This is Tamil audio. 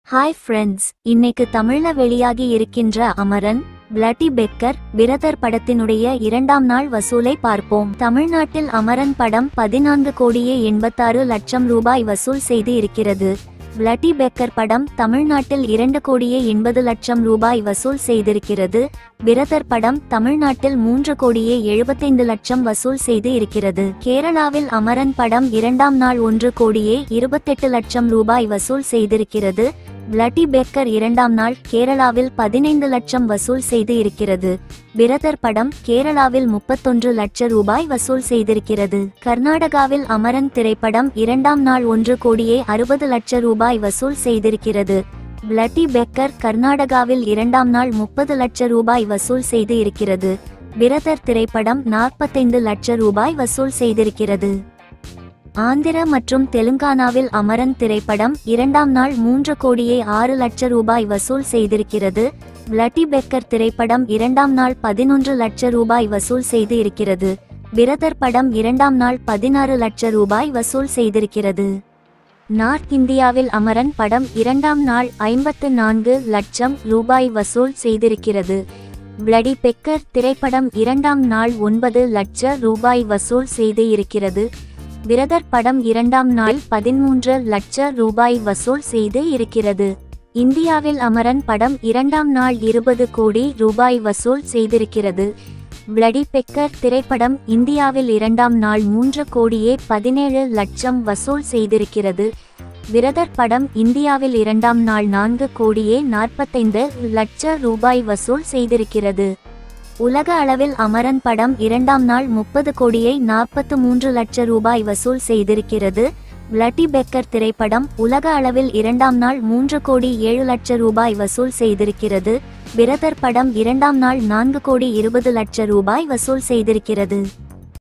ஹாய் ஃப்ரெண்ட்ஸ் இன்னைக்கு தமிழ்ல வெளியாகி இருக்கின்ற அமரன் பிளட்டி பெக்கர் பிரதர் படத்தினுடைய இரண்டாம் நாள் வசூலை பார்ப்போம் தமிழ்நாட்டில் அமரன் படம் பதினான்கு கோடியே எண்பத்தாறு லட்சம் ரூபாய் வசூல் செய்து இருக்கிறது பிளட்டி பெக்கர் படம் தமிழ்நாட்டில் இரண்டு கோடியே எண்பது லட்சம் ரூபாய் வசூல் செய்திருக்கிறது பிரதர் படம் தமிழ்நாட்டில் மூன்று கோடியே எழுபத்தைந்து லட்சம் வசூல் செய்து இருக்கிறது கேரளாவில் அமரன் படம் இரண்டாம் நாள் ஒன்று கோடியே இருபத்தெட்டு லட்சம் ரூபாய் வசூல் செய்திருக்கிறது பிளட்டி பெக்கர் இரண்டாம் நாள் கேரளாவில் பதினைந்து லட்சம் வசூல் செய்து இருக்கிறது பிரதர் படம் கேரளாவில் முப்பத்தொன்று லட்சம் ரூபாய் வசூல் செய்திருக்கிறது கர்நாடகாவில் அமரன் திரைப்படம் இரண்டாம் நாள் ஒன்று கோடியே அறுபது லட்சம் ரூபாய் வசூல் செய்திருக்கிறது பிளட்டி பெக்கர் கர்நாடகாவில் இரண்டாம் நாள் முப்பது லட்சம் ரூபாய் வசூல் செய்து இருக்கிறது பிரதர் திரைப்படம் நாற்பத்தைந்து லட்சம் ரூபாய் வசூல் செய்திருக்கிறது ஆந்திர மற்றும் தெலுங்கானாவில் அமரன் திரைப்படம் இரண்டாம் நாள் மூன்று கோடியே ஆறு லட்சம் ரூபாய் வசூல் செய்திருக்கிறது பிளட்டி பெக்கர் திரைப்படம் இரண்டாம் நாள் பதினொன்று லட்சம் ரூபாய் வசூல் செய்து இருக்கிறது பிரதர் படம் இரண்டாம் நாள் பதினாறு லட்சம் ரூபாய் வசூல் செய்திருக்கிறது நார்த் இந்தியாவில் அமரன் படம் இரண்டாம் நாள் ஐம்பத்து நான்கு லட்சம் ரூபாய் வசூல் செய்திருக்கிறது பிளடி பெக்கர் திரைப்படம் இரண்டாம் நாள் ஒன்பது லட்ச ரூபாய் வசூல் செய்து இருக்கிறது பிரதர் படம் இரண்டாம் நாள் பதிமூன்று லட்ச ரூபாய் வசூல் செய்து இருக்கிறது இந்தியாவில் அமரன் படம் இரண்டாம் நாள் இருபது கோடி ரூபாய் வசூல் செய்திருக்கிறது பிளடி பெக்கர் திரைப்படம் இந்தியாவில் இரண்டாம் நாள் மூன்று கோடியே பதினேழு லட்சம் வசூல் செய்திருக்கிறது பிரதர் படம் இந்தியாவில் இரண்டாம் நாள் நான்கு கோடியே நாற்பத்தைந்து லட்ச ரூபாய் வசூல் செய்திருக்கிறது உலக அளவில் அமரன் படம் இரண்டாம் நாள் முப்பது கோடியை நாற்பத்து மூன்று லட்ச ரூபாய் வசூல் செய்திருக்கிறது பிளட்டி பெக்கர் திரைப்படம் உலக அளவில் இரண்டாம் நாள் மூன்று கோடி ஏழு லட்ச ரூபாய் வசூல் செய்திருக்கிறது பிரதர் படம் இரண்டாம் நாள் நான்கு கோடி இருபது லட்ச ரூபாய் வசூல் செய்திருக்கிறது